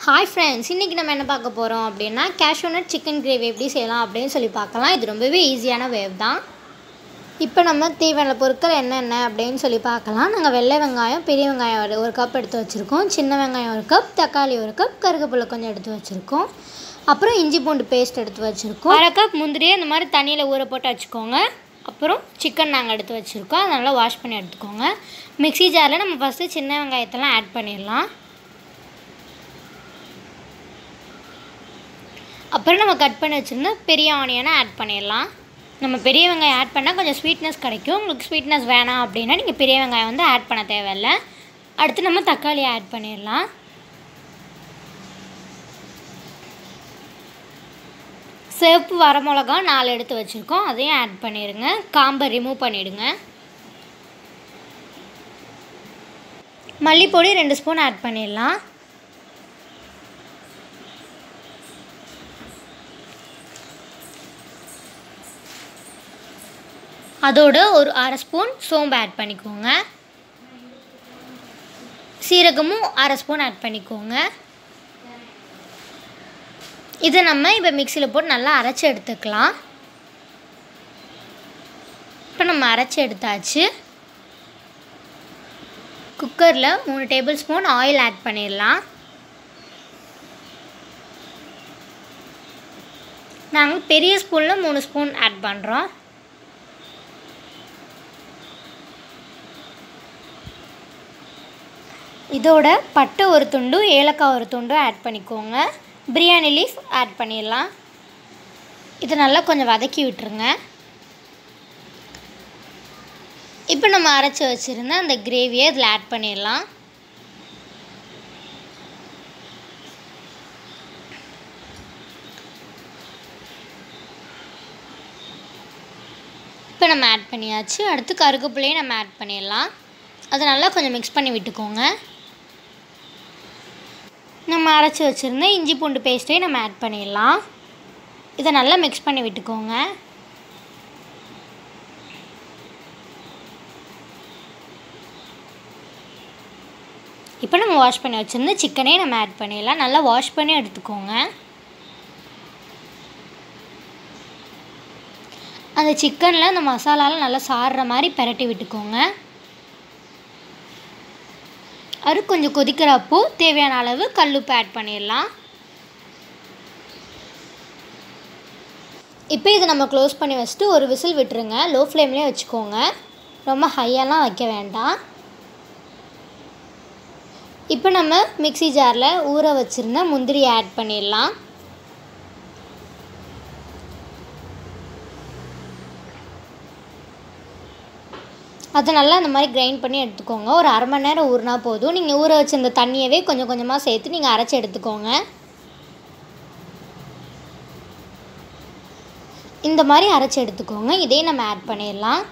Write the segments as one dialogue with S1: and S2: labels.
S1: hi friends இன்றைக்கி நம்ம என்ன பார்க்க போகிறோம் அப்படின்னா cashew nut சிக்கன் கிரேவி எப்படி செய்யலாம் அப்படின்னு சொல்லி பார்க்கலாம் இது ரொம்பவே ஈஸியான வேவ் தான் இப்போ நம்ம தேவையான பொருட்கள் என்னென்ன அப்படின்னு சொல்லி பார்க்கலாம் நாங்கள் வெள்ளை வெங்காயம் பெரிய வெங்காயம் ஒரு- ஒரு கப் எடுத்து வச்சுருக்கோம் சின்ன வெங்காயம் ஒரு கப் தக்காளி ஒரு கப் கருவேப்பிலை கொஞ்சம் எடுத்து வச்சுருக்கோம் அப்புறம் இஞ்சி பூண்டு பேஸ்ட் எடுத்து வச்சுருக்கோம் அரை கப் முந்திரியை இந்த மாதிரி தண்ணியில் ஊற போட்டு வச்சுக்கோங்க அப்புறம் சிக்கன் நாங்கள் எடுத்து வச்சுருக்கோம் அதை நல்லா வாஷ் பண்ணி எடுத்துக்கோங்க மிக்ஸி ஜாரில் நம்ம ஃபஸ்ட்டு சின்ன வெங்காயத்தெல்லாம் ஆட் பண்ணிடலாம் அப்புறம் நம்ம கட் பண்ணி வச்சுருந்தா பெரிய ஆனியனை ஆட் பண்ணிடலாம் நம்ம பெரிய வெங்காயம் ஆட் பண்ணால் கொஞ்சம் ஸ்வீட்னஸ் கிடைக்கும் உங்களுக்கு ஸ்வீட்னஸ் வேணாம் அப்படின்னா நீங்கள் பெரிய வெங்காயம் வந்து ஆட் பண்ண தேவையில்ல அடுத்து நம்ம தக்காளி ஆட் பண்ணிடலாம் சிவப்பு வரமிளகா நாலு எடுத்து வச்சுருக்கோம் அதையும் ஆட் பண்ணிடுங்க காம்பை ரிமூவ் பண்ணிவிடுங்க மல்லிப்பொடி ரெண்டு ஸ்பூன் ஆட் பண்ணிடலாம் அதோட ஒரு அரை ஸ்பூன் சோம்பு ஆட் பண்ணிக்கோங்க சீரகமும் அரை ஸ்பூன் ஆட் பண்ணிக்கோங்க இதை நம்ம இப்போ மிக்சியில் போட்டு நல்லா அரைச்சி எடுத்துக்கலாம் இப்போ நம்ம அரைச்சி எடுத்தாச்சு குக்கரில் மூணு டேபிள் ஸ்பூன் ஆயில் ஆட் பண்ணிடலாம் நாங்கள் பெரிய ஸ்பூனில் மூணு ஸ்பூன் ஆட் பண்ணுறோம் இதோட பட்டை ஒரு துண்டு ஏலக்காய் ஒரு துண்டு ஆட் பண்ணிக்கோங்க பிரியாணி லீஃப் ஆட் பண்ணிடலாம் இதை நல்லா கொஞ்சம் வதக்கி விட்டுருங்க இப்போ நம்ம அரைச்சி வச்சுருந்த அந்த கிரேவியை இதில் ஆட் பண்ணிடலாம் இப்போ நம்ம ஆட் பண்ணியாச்சு அடுத்து கருகப்புள்ளையும் நம்ம ஆட் பண்ணிடலாம் அதை நல்லா கொஞ்சம் மிக்ஸ் பண்ணி விட்டுக்கோங்க நம்ம அரைச்சி வச்சுருந்த இஞ்சி பூண்டு பேஸ்ட்டையும் நம்ம ஆட் பண்ணிடலாம் இதை நல்லா மிக்ஸ் பண்ணி விட்டுக்கோங்க இப்போ நம்ம வாஷ் பண்ணி வச்சுருந்த சிக்கனையும் நம்ம ஆட் பண்ணிடலாம் நல்லா வாஷ் பண்ணி எடுத்துக்கோங்க அந்த சிக்கனில் அந்த மசாலாலாம் நல்லா சாறுற மாதிரி பிரட்டி விட்டுக்கோங்க அது கொஞ்சம் கொதிக்கிறப்போ தேவையான அளவு கல்லுப்பு ஆட் பண்ணிடலாம் இப்போ இதை நம்ம க்ளோஸ் பண்ணி வச்சுட்டு ஒரு விசில் விட்டுருங்க லோ ஃப்ளேம்லேயே வச்சுக்கோங்க ரொம்ப ஹையெல்லாம் வைக்க வேண்டாம் இப்போ நம்ம மிக்ஸி ஜாரில் ஊற வச்சுருந்த முந்திரியை ஆட் பண்ணிடலாம் அதை நல்லா இந்த மாதிரி கிரைண்ட் பண்ணி எடுத்துக்கோங்க ஒரு அரை மணி நேரம் ஊறினா போதும் நீங்கள் ஊற வச்சிருந்த தண்ணியவே கொஞ்சம் கொஞ்சமாக சேர்த்து நீங்கள் அரைச்சி எடுத்துக்கோங்க இந்த மாதிரி அரைச்சி எடுத்துக்கோங்க இதையும் நம்ம ஆட் பண்ணிடலாம்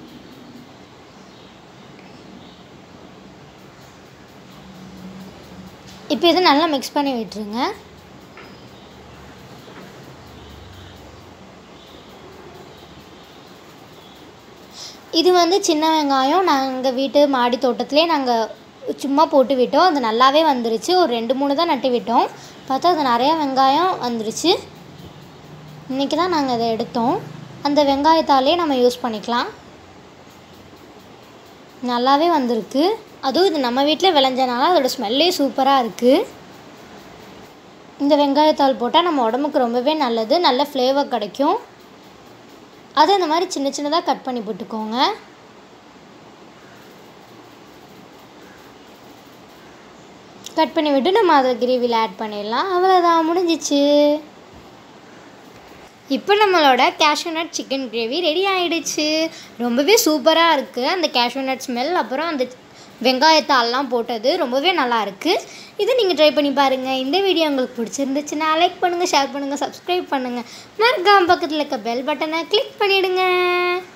S1: இப்போ இதை நல்லா மிக்ஸ் பண்ணி விட்டுருங்க இது வந்து சின்ன வெங்காயம் நாங்கள் வீட்டு மாடி தோட்டத்திலே நாங்கள் சும்மா போட்டு விட்டோம் அது நல்லாவே வந்துருச்சு ஒரு ரெண்டு மூணு தான் நட்டு விட்டோம் பார்த்தா அது நிறையா வெங்காயம் வந்துருச்சு இன்றைக்கி தான் நாங்கள் அதை எடுத்தோம் அந்த வெங்காயத்தாலே நம்ம யூஸ் பண்ணிக்கலாம் நல்லாவே வந்திருக்கு அதுவும் இது நம்ம வீட்டில் விளைஞ்சனால அதோட ஸ்மெல்லே சூப்பராக இருக்குது இந்த வெங்காயத்தாள் போட்டால் நம்ம உடம்புக்கு ரொம்பவே நல்லது நல்ல ஃப்ளேவர் கிடைக்கும் அதை இந்த மாதிரி சின்ன சின்னதாக கட் பண்ணி போட்டுக்கோங்க கட் பண்ணி விட்டு நம்ம அதை கிரேவியில் ஆட் பண்ணிடலாம் அவ்வளோதான் முடிஞ்சிச்சு இப்போ நம்மளோட cashew nut chicken gravy ready ஆயிடுச்சு ரொம்பவே சூப்பராக இருக்குது அந்த cashew nut ஸ்மெல் அப்புறம் அந்த வெங்காயத்தால்லாம் போட்டது ரொம்பவே நல்லா இருக்குது இதை நீங்கள் ட்ரை பண்ணி பாருங்கள் இந்த வீடியோ உங்களுக்கு பிடிச்சிருந்துச்சுன்னா லைக் பண்ணுங்கள் ஷேர் பண்ணுங்கள் சப்ஸ்கிரைப் பண்ணுங்கள் மறக்காம பக்கத்தில் இருக்க பெல் பட்டனை கிளிக் பண்ணிவிடுங்க